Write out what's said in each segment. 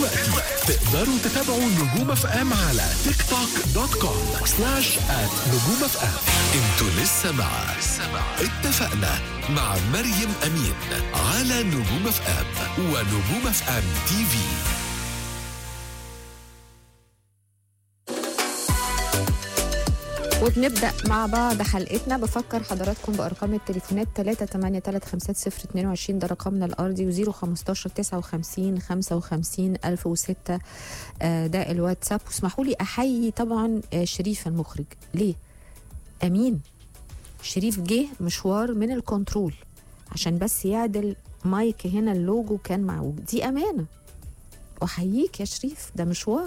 دلوقتي تقدروا تتابعوا نجوم اف ام على تيك توك دوت كوم سلاش ات نجوم اف ام انتوا لسه مع اتفقنا مع مريم امين على نجوم اف ام ونجوم اف ام تي في وبنبدأ مع بعض حلقتنا بفكر حضراتكم بأرقام التليفونات 3835022 ده رقمنا الأرضي و015 59 55 1006 آه، ده الواتساب واسمحوا لي أحيي طبعا آه، شريف المخرج ليه؟ أمين شريف جه مشوار من الكنترول عشان بس يعدل مايك هنا اللوجو كان معوج دي أمانة وأحييك يا شريف ده مشوار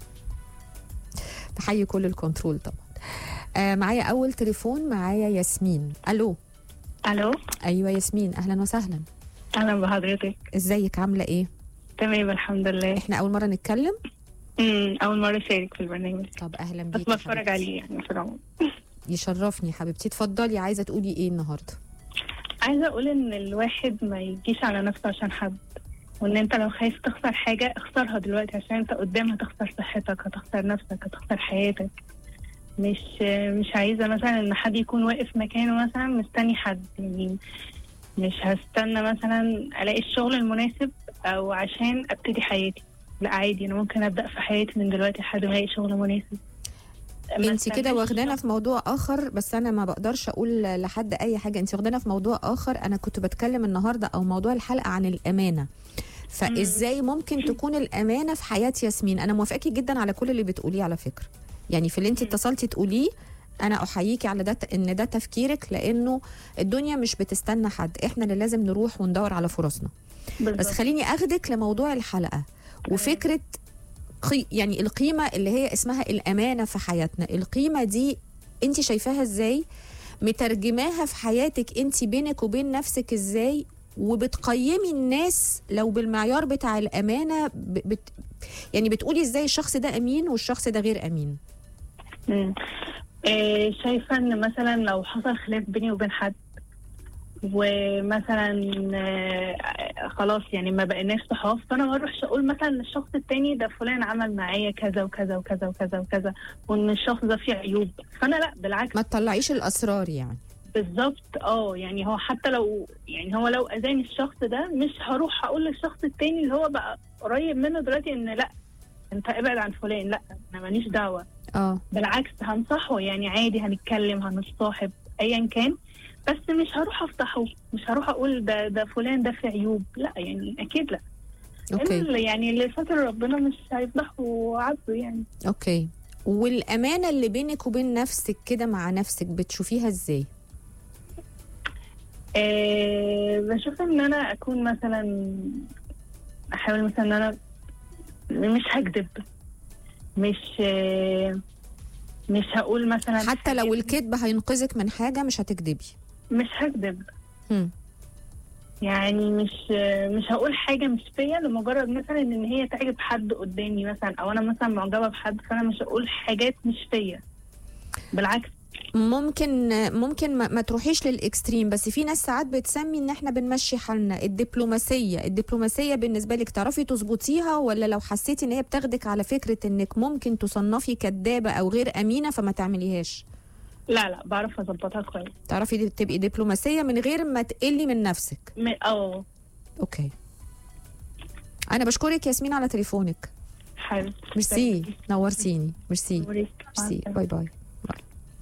تحيي كل الكنترول طبعا آه معايا اول تليفون معايا ياسمين الو الو ايوه ياسمين اهلا وسهلا اهلا بحضرتك ازيك عامله ايه تمام الحمد لله احنا اول مره نتكلم امم اول مره اشارك في البرنامج طب اهلا بس بيكي بتفرج حبيبتي. عليه يعني في العموم يشرفني حبيبتي اتفضلي عايزه تقولي ايه النهارده عايزه اقول ان الواحد ما يجيش على نفسه عشان حد وان انت لو خايف تخسر حاجه اخسرها دلوقتي عشان انت قدام هتخسر صحتك هتخسر نفسك هتخسر حياتك مش مش عايزه مثلا ان حد يكون واقف مكانه مثلا مستني حد يعني مش هستنى مثلا الاقي الشغل المناسب او عشان ابتدي حياتي لا عادي انا ممكن ابدا في حياتي من دلوقتي لحد ما الاقي شغل مناسب ما انت كده استناش واخدانا في موضوع اخر بس انا ما بقدرش اقول لحد اي حاجه انت واخدانا في موضوع اخر انا كنت بتكلم النهارده او موضوع الحلقه عن الامانه فازاي ممكن تكون الامانه في حياه ياسمين انا موافقاكي جدا على كل اللي بتقوليه على فكره يعني في اللي انت اتصلتي تقوليه انا احييكي على ده ان ده تفكيرك لانه الدنيا مش بتستنى حد احنا اللي لازم نروح وندور على فرصنا بس بالظبط. خليني اخدك لموضوع الحلقه وفكره قي يعني القيمه اللي هي اسمها الامانه في حياتنا القيمه دي انت شايفاها ازاي مترجماها في حياتك انت بينك وبين نفسك ازاي وبتقيمي الناس لو بالمعيار بتاع الامانه ب- بت يعني بتقولي ازاي الشخص ده امين والشخص ده غير امين مم. آه، شايفة ان مثلا لو حصل خلاف بيني وبين حد ومثلا آه، خلاص يعني ما بقيناش صحاب فانا ما اروحش اقول مثلا للشخص التاني ده فلان عمل معايا كذا وكذا وكذا وكذا وكذا وان الشخص ده فيه عيوب فانا لا بالعكس ما تطلعيش الاسرار يعني بالظبط اه يعني هو حتى لو يعني هو لو اذاني الشخص ده مش هروح اقول للشخص التاني اللي هو بقى قريب منه دلوقتي ان لا انت ابعد عن فلان لا انا ماليش دعوه اه بالعكس هنصحه يعني عادي هنتكلم هنصاحب ايا كان بس مش هروح افضحه مش هروح اقول ده ده فلان ده في عيوب لا يعني اكيد لا اوكي اللي يعني اللي ستر ربنا مش هيفضحه عبده يعني اوكي والامانه اللي بينك وبين نفسك كده مع نفسك بتشوفيها ازاي أه بشوف ان انا اكون مثلا احاول مثلا ان انا مش هكذب مش آه، مش هقول مثلا حتى لو الكذب هينقذك من حاجه مش هتكذبي مش هكذب هم. يعني مش مش هقول حاجه مش فيا لمجرد مثلا ان هي تعجب حد قدامي مثلا او انا مثلا معجبه بحد فانا مش هقول حاجات مش فيا بالعكس ممكن ممكن ما, ما تروحيش للاكستريم بس في ناس ساعات بتسمي ان احنا بنمشي حالنا الدبلوماسيه الدبلوماسيه بالنسبه لك تعرفي تظبطيها ولا لو حسيتي ان هي بتاخدك على فكره انك ممكن تصنفي كدابه او غير امينه فما تعمليهاش لا لا بعرف اظبطها كويس تعرفي دي- تبقي دبلوماسيه من غير ما تقلي من نفسك م- اه اوكي انا بشكرك ياسمين على تليفونك حلو ميرسي نورتيني ميرسي ميرسي باي باي باي.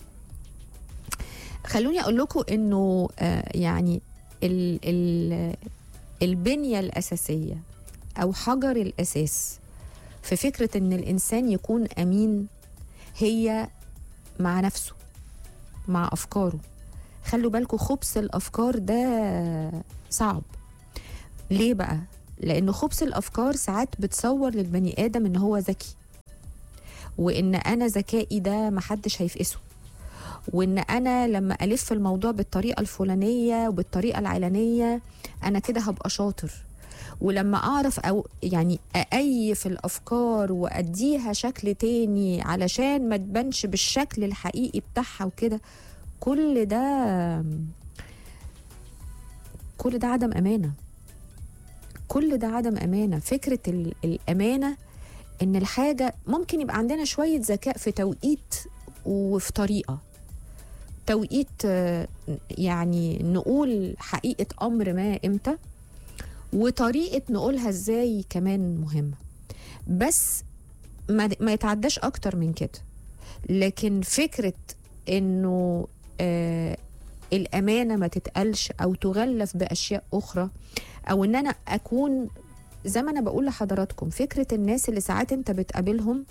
خلوني اقول لكم انه آه، يعني ال ال البنيه الاساسيه او حجر الاساس في فكره ان الانسان يكون امين هي مع نفسه مع افكاره خلوا بالكم خبث الافكار ده صعب ليه بقى لان خبث الافكار ساعات بتصور للبني ادم ان هو ذكي وان انا ذكائي ده محدش هيفقسه وان انا لما الف الموضوع بالطريقه الفلانيه وبالطريقه العلانيه انا كده هبقى شاطر ولما اعرف او يعني اأيف الافكار واديها شكل تاني علشان ما تبانش بالشكل الحقيقي بتاعها وكده كل ده كل ده عدم امانه كل ده عدم امانه فكره ال- الامانه ان الحاجه ممكن يبقى عندنا شويه ذكاء في توقيت وفي طريقه توقيت آه، يعني نقول حقيقه امر ما امتى وطريقه نقولها ازاي كمان مهمه بس ما, ما يتعداش اكتر من كده لكن فكره انه آه الامانه ما تتقالش او تغلف باشياء اخرى او ان انا اكون زي ما انا بقول لحضراتكم فكره الناس اللي ساعات انت بتقابلهم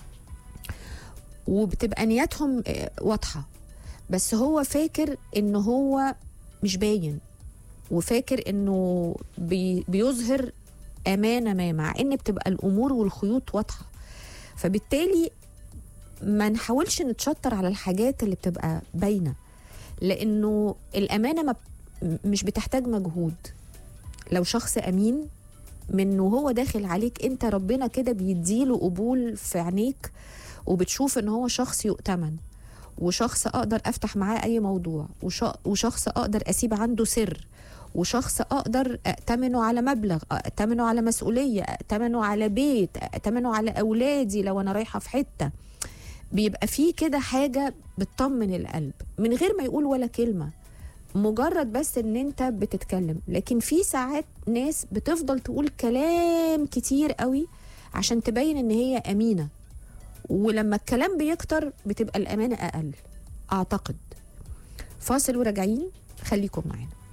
وبتبقى نياتهم آه، واضحه بس هو فاكر ان هو مش باين وفاكر انه بي بيظهر امانه ما مع ان بتبقى الامور والخيوط واضحه فبالتالي ما نحاولش نتشطر على الحاجات اللي بتبقى باينه لانه الامانه ما ب- مش بتحتاج مجهود لو شخص امين من وهو داخل عليك انت ربنا كده بيديله قبول في عينيك وبتشوف ان هو شخص يؤتمن وشخص اقدر افتح معاه اي موضوع وش- وشخص اقدر اسيب عنده سر وشخص اقدر اتمنه على مبلغ اتمنه على مسؤوليه اتمنه على بيت اتمنه على اولادي لو انا رايحه في حته بيبقى فيه كده حاجه بتطمن القلب من غير ما يقول ولا كلمه مجرد بس ان انت بتتكلم لكن في ساعات ناس بتفضل تقول كلام كتير قوي عشان تبين ان هي امينه ولما الكلام بيكتر بتبقى الامانه اقل اعتقد فاصل وراجعين خليكم معانا